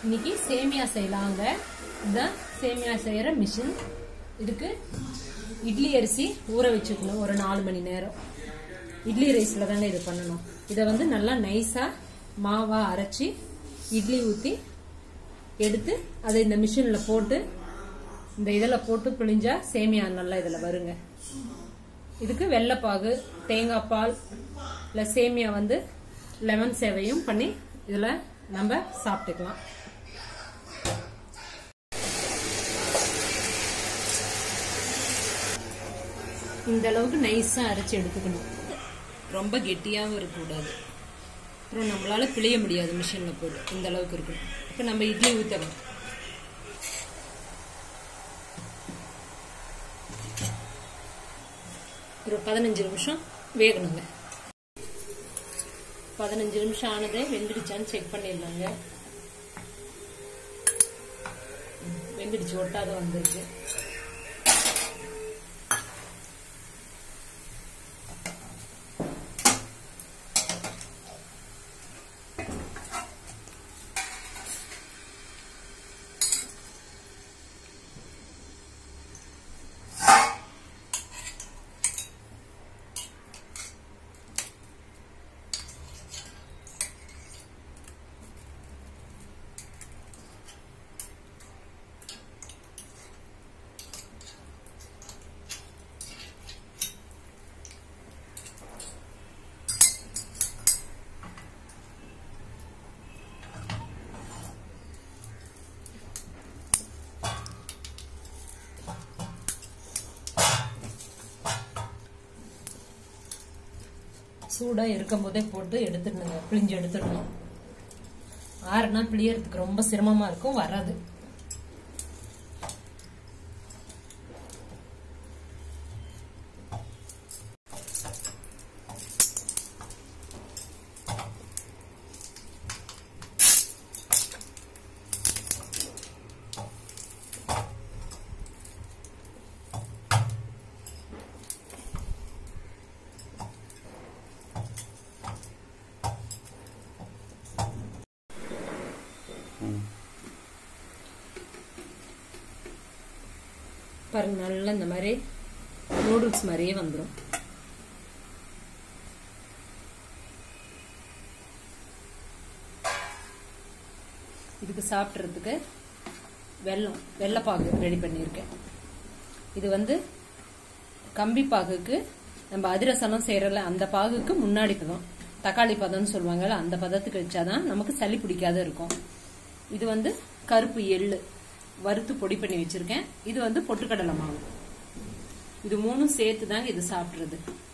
இன்னைக்கு சேமியா செய்யலாங்க இதுதான் சேமியா செய்யற மிஷின் இதுக்கு இட்லி அரிசி ஊற வச்சுக்கணும் ஒரு நாலு மணி நேரம் இட்லி ரைஸ்ல தாங்க இது பண்ணணும் இதை வந்து நல்லா நைஸா மாவா அரைச்சி இட்லி ஊத்தி எடுத்து அதை இந்த மிஷின்ல போட்டு இந்த இதில் போட்டு பிழிஞ்சா சேமியா நல்லா இதில் வருங்க இதுக்கு வெள்ளைப்பாகு தேங்காய் பால் இல்லை சேமியா வந்து லெமன் சேவையும் பண்ணி இதில் நம்ம சாப்பிட்டுக்கலாம் இந்த அளவுக்கு நைஸாக அரைச்சி எடுத்துக்கணும் ரொம்ப கெட்டியாகவும் இருக்கக்கூடாது அப்புறம் நம்மளால பிழிய முடியாது மிஷினில் போட்டு இந்த அளவுக்கு இருக்கணும் இப்போ நம்ம இட்லி ஊற்றணும் ஒரு பதினஞ்சு நிமிஷம் வேகணுங்க பதினஞ்சு நிமிஷம் ஆனதே வெந்துடுச்சான்னு செக் பண்ணிடலாங்க வெந்துடுச்சு ஒட்டாத வந்திருக்கு சூடா இருக்கும் போதே போட்டு எடுத்துடணுங்க பிழிஞ்சு எடுத்துடணும் ஆறுனா பிழியறதுக்கு ரொம்ப சிரமமா இருக்கும் வராது பாருங்க நல்லா இந்த மாதிரி நூடுல்ஸ் மாதிரியே வந்துடும் இதுக்கு சாப்பிட்றதுக்கு வெல்லம் வெள்ளைப்பாகு ரெடி பண்ணியிருக்கேன் இது வந்து கம்பி பாகுக்கு நம்ம அதிரசனம் செய்யறல அந்த பாகுக்கு முன்னாடி பதம் தக்காளி பதம்னு சொல்லுவாங்கல்ல அந்த பதத்துக்கு வச்சாதான் நமக்கு சளி பிடிக்காத இருக்கும் இது வந்து கருப்பு எள்ளு வறுத்து பொடி பண்ணி வச்சிருக்கேன் இது வந்து பொட்டுக்கடலை மாவு இது மூணும் சேர்த்து தாங்க இது சாப்பிட்றது